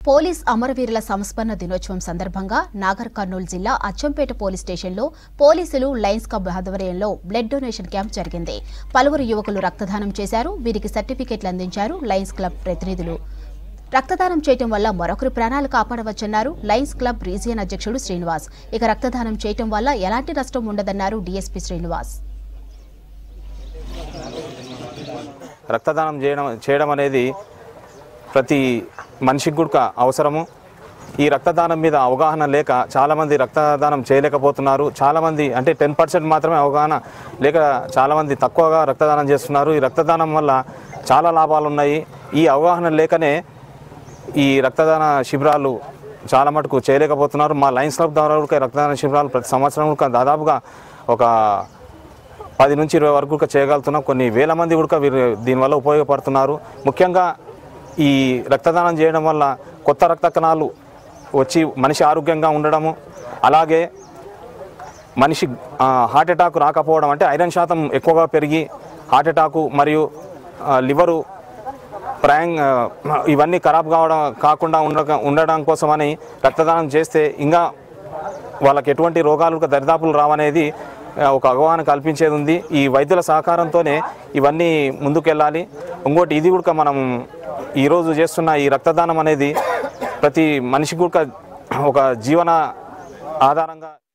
police అమరవీరుల సంస్మరణ దినోత్సవం సందర్భంగా నాగర్ కర్నూలు జిల్లా అచ్చంపేట పోలీస్ స్టేషన్లో పోలీసులు లయన్స్ క్లబ్ ఆధ్వర్యంలో బ్లడ్ డొనేషన్ క్యాంప్ జరిగింది పలువురు యువకులు రక్తదానం చేశారు వీరికి సర్టిఫికెట్లు అందించారు లయన్స్ క్లబ్ ప్రతినిధులు రక్తదానం చేయటం వల్ల మరొకరి ప్రాణాలు కాపాడవచ్చన్నారు లయన్స్ క్లబ్ రీజియన్ అధ్యక్షుడు శ్రీనివాస్ ఇక రక్తదానం చేయటం వల్ల ఎలాంటి నష్టం ఉండదన్నారు డీఎస్పీ శ్రీనివాస్ రక్తదానం చేయడం చేయడం అనేది ప్రతి మనిషికి కూడా అవసరము ఈ రక్తదానం మీద అవగాహన లేక చాలామంది రక్తదానం చేయలేకపోతున్నారు చాలామంది అంటే టెన్ పర్సెంట్ మాత్రమే అవగాహన లేక చాలామంది తక్కువగా రక్తదానం చేస్తున్నారు ఈ రక్తదానం వల్ల చాలా లాభాలు ఉన్నాయి ఈ అవగాహన లేకనే ఈ రక్తదాన శిబిరాలు చాలా మటుకు చేయలేకపోతున్నారు మా లయన్స్ క్లబ్ ద్వారా కూడా రక్తదాన శిబిరాలు ప్రతి సంవత్సరం కూడా దాదాపుగా ఒక పది నుంచి ఇరవై వరకు కూడా చేయగలుగుతున్నాం కొన్ని వేల మంది కూడా వీరు దీనివల్ల ఉపయోగపడుతున్నారు ముఖ్యంగా ఈ రక్తదానం చేయడం వల్ల కొత్త రక్త కణాలు వచ్చి మనిషి ఆరోగ్యంగా ఉండడము అలాగే మనిషి ఆ, హార్ట్ అటాక్ రాకపోవడం అంటే ఐరన్ శాతం ఎక్కువగా పెరిగి హార్ట్ అటాకు మరియు ఆ, లివరు ప్రాయం ఆ, ఇవన్నీ ఖరాబ్ కావడం కాకుండా ఉండక ఉండడం కోసమని రక్తదానం చేస్తే ఇంకా వాళ్ళకి ఎటువంటి రోగాలు ఇంకా దరిదాపులు రావనేది ఆ, ఒక అవగాహన కల్పించేది ఉంది ఈ వైద్యుల సహకారంతోనే ఇవన్నీ ముందుకెళ్ళాలి ఇంకోటి ఇది కూడా మనం ఈరోజు చేస్తున్న ఈ రక్తదానం అనేది ప్రతి మనిషి కూడా ఒక జీవన ఆధారంగా